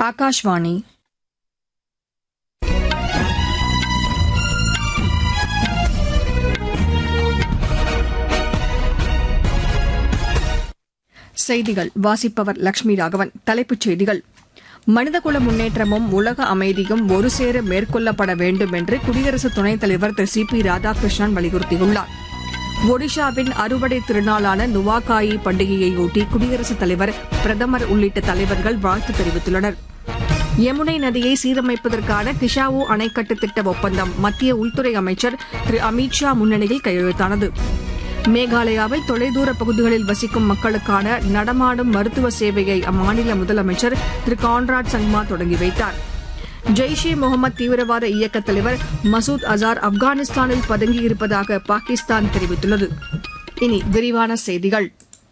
ఆకాశవాణి செய்திகள் வாசிப்பவர் லட்சுமி ராகவன் தலைப்புச் செய்திகள் மனிதகுல முன்னேற்றமும் உலக அமைதியும் ஒருசேர மேற்கொள்ளப்பட வேண்டும் என்று குடியரசு துணைத் தலைவர் திரு சி பி ராதாகிருஷ்ணன் வலியுறுத்தியுள்ளார் ஒடிஷாவின் அறுவடை திருநாளான நுவாகாயி பண்டிகையையொட்டி குடியரசுத் தலைவர் பிரதமர் உள்ளிட்ட தலைவர்கள் வாழ்த்து தெரிவித்துள்ளனர் யமுனை நதியை சீரமைப்பதற்கான கிஷாவு அணைக்கட்டு திட்ட ஒப்பந்தம் மத்திய உள்துறை அமைச்சர் திரு அமித் ஷா முன்னிலையில் கையெழுத்தானது மேகாலயாவில் தொலைதூர பகுதிகளில் வசிக்கும் மக்களுக்கான நடமாடும் மருத்துவ சேவையை அம்மாநில முதலமைச்சர் திரு கான்ராட் சங்மா தொடங்கி வைத்தார் ஜெய்ஷ் இ முகமது தீவிரவாத இயக்க தலைவர் மசூத் அசார் ஆப்கானிஸ்தானில் பதுங்கியிருப்பதாக பாகிஸ்தான் தெரிவித்துள்ளது இனி விரிவான செய்திகள்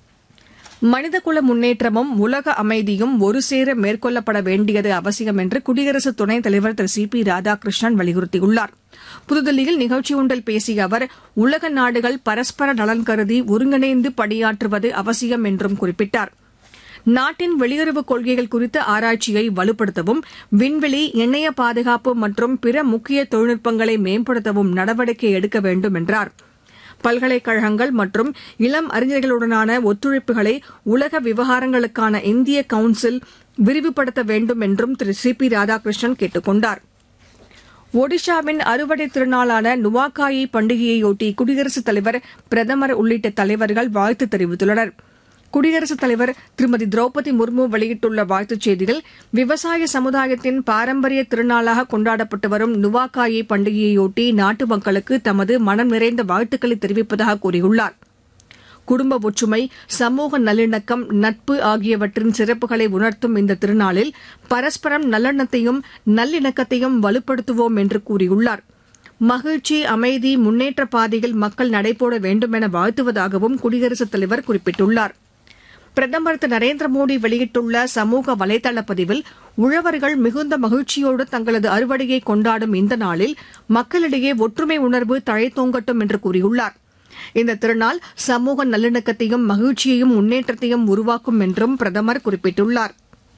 மனிதகுல முன்னேற்றமும் உலக அமைதியும் ஒருசேர மேற்கொள்ளப்பட வேண்டியது அவசியம் என்று குடியரசு துணைத் தலைவர் திரு சி பி ராதாகிருஷ்ணன் வலியுறுத்தியுள்ளார் புதுதில்லியில் நிகழ்ச்சி ஒன்றில் பேசிய அவர் உலக நாடுகள் பரஸ்பர நலன் கருதி ஒருங்கிணைந்து பணியாற்றுவது அவசியம் என்றும் குறிப்பிட்டார் நாட்டின் வெளியுறவுக் கொள்கைகள் குறித்த ஆராய்ச்சியை வலுப்படுத்தவும் விண்வெளி இணைய பாதுகாப்பு மற்றும் பிற முக்கிய தொழில்நுட்பங்களை மேம்படுத்தவும் நடவடிக்கை எடுக்க வேண்டும் என்றார் பல்கலைக்கழகங்கள் மற்றும் இளம் அறிஞர்களுடனான ஒத்துழைப்புகளை உலக விவகாரங்களுக்கான இந்திய கவுன்சில் விரிவுபடுத்த வேண்டும் என்றும் திரு சி பி ராதாகிருஷ்ணன் கேட்டுக் கொண்டார் ஒடிஷாவின் அறுவடை திருநாளான நுவாகாயி பண்டிகையையொட்டி குடியரசுத் தலைவர் பிரதமர் உள்ளிட்ட தலைவர்கள் வாழ்த்து தெரிவித்துள்ளனர் குடியரசுத் தலைவர் திருமதி திரௌபதி முர்மு வெளியிட்டுள்ள வாழ்த்துச் செய்தியில் விவசாய சமுதாயத்தின் பாரம்பரிய திருநாளாக கொண்டாடப்பட்டு வரும் நுவாகாயி பண்டிகையையொட்டி நாட்டு மக்களுக்கு தமது மனம் நிறைந்த வாழ்த்துக்களை தெரிவிப்பதாக கூறியுள்ளார் குடும்ப ஒற்றுமை சமூக நல்லிணக்கம் நட்பு ஆகியவற்றின் சிறப்புகளை உணர்த்தும் இந்த திருநாளில் பரஸ்பரம் நல்லெண்ணத்தையும் நல்லிணக்கத்தையும் வலுப்படுத்துவோம் என்று கூறியுள்ளார் மகிழ்ச்சி அமைதி முன்னேற்ற பாதையில் மக்கள் நடைபோட வேண்டும் என வாழ்த்துவதாகவும் குடியரசுத் தலைவர் குறிப்பிட்டுள்ளார் பிரதமர் திரு நரேந்திர மோடி வெளியிட்டுள்ள சமூக வலைதள பதிவில் உழவர்கள் மிகுந்த மகிழ்ச்சியோடு தங்களது அறுவடையை கொண்டாடும் இந்த நாளில் மக்களிடையே ஒற்றுமை உணர்வு தழைத்தோங்கட்டும் என்று கூறியுள்ளார் இந்த திருநாள் சமூக நல்லிணக்கத்தையும் மகிழ்ச்சியையும் முன்னேற்றத்தையும் உருவாக்கும் என்றும் பிரதமர் குறிப்பிட்டுள்ளார்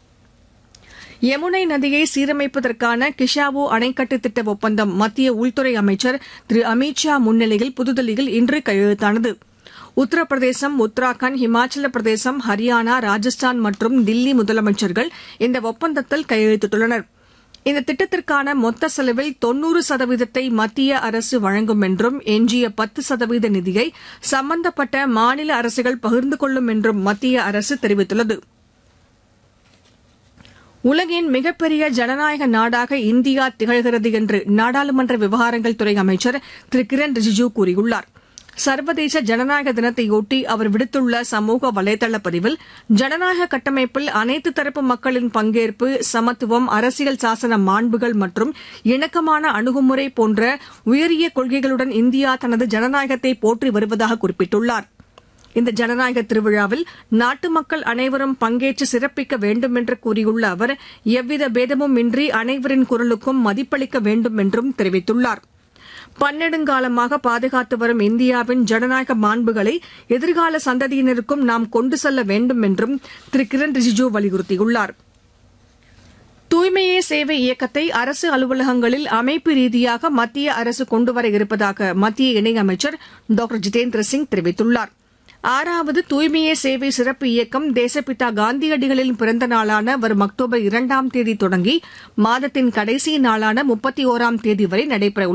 யமுனை நதியை சீரமைப்பதற்கான கிஷாவு அணைக்கட்டு திட்ட ஒப்பந்தம் மத்திய உள்துறை அமைச்சர் திரு அமித் ஷா முன்னிலையில் புதுதில்லியில் இன்று கையெழுத்தானது உத்தரப்பிரதேசம் உத்தராகண்ட் ஹிமாச்சல பிரதேசம் ஹரியானா ராஜஸ்தான் மற்றும் தில்லி முதலமைச்சர்கள் இந்த ஒப்பந்தத்தில் கையெழுத்திட்டுள்ளனர் இந்த திட்டத்திற்கான மொத்த செலவில் தொன்னூறு சதவீதத்தை மத்திய அரசு வழங்கும் என்றும் எஞ்சிய பத்து சதவீத நிதியை சம்பந்தப்பட்ட மாநில அரசுகள் பகிர்ந்து கொள்ளும் என்றும் மத்திய அரசு தெரிவித்துள்ளது உலகின் மிகப்பெரிய ஜனநாயக நாடாக இந்தியா திகழ்கிறது என்று நாடாளுமன்ற விவகாரங்கள் துறை அமைச்சர் திரு கிரண் ரிஜிஜூ கூறியுள்ளார் சர்வதேச ஜனநாயக தினத்தையொட்டி அவர் விடுத்துள்ள சமூக வலைதள பதிவில் ஜனநாயக கட்டமைப்பில் அனைத்து தரப்பு மக்களின் பங்கேற்பு சமத்துவம் அரசியல் சாசன மாண்புகள் மற்றும் இணக்கமான அணுகுமுறை போன்ற உயரிய கொள்கைகளுடன் இந்தியா தனது ஜனநாயகத்தை போற்றி வருவதாக குறிப்பிட்டுள்ளார் இந்த ஜனநாயக திருவிழாவில் நாட்டு மக்கள் அனைவரும் பங்கேற்று சிறப்பிக்க வேண்டும் என்று கூறியுள்ள அவர் எவ்வித பேதமும் இன்றி அனைவரின் குரலுக்கும் மதிப்பளிக்க வேண்டும் என்றும் தெரிவித்துள்ளார் பன்னெடுங்காலமாக பாதுகாத்து வரும் இந்தியாவின் ஜனநாயக மாண்புகளை எதிர்கால சந்ததியினருக்கும் நாம் கொண்டு செல்ல வேண்டும் என்றும் திரு கிரண் ரிஜிஜூ வலியுறுத்தியுள்ளார் தூய்மையே சேவை இயக்கத்தை அரசு அலுவலகங்களில் அமைப்பு ரீதியாக மத்திய அரசு கொண்டுவர இருப்பதாக மத்திய இணையமைச்சர் டாக்டர் ஜிதேந்திர சிங் தெரிவித்துள்ளார் ஆறாவது தூய்மையே சேவை சிறப்பு இயக்கம் தேசப்பிதா காந்தியடிகளின் பிறந்த நாளான வரும் அக்டோபர் இரண்டாம் தேதி தொடங்கி மாதத்தின் கடைசி நாளான முப்பத்தி ஒராம் தேதி வரை நடைபெற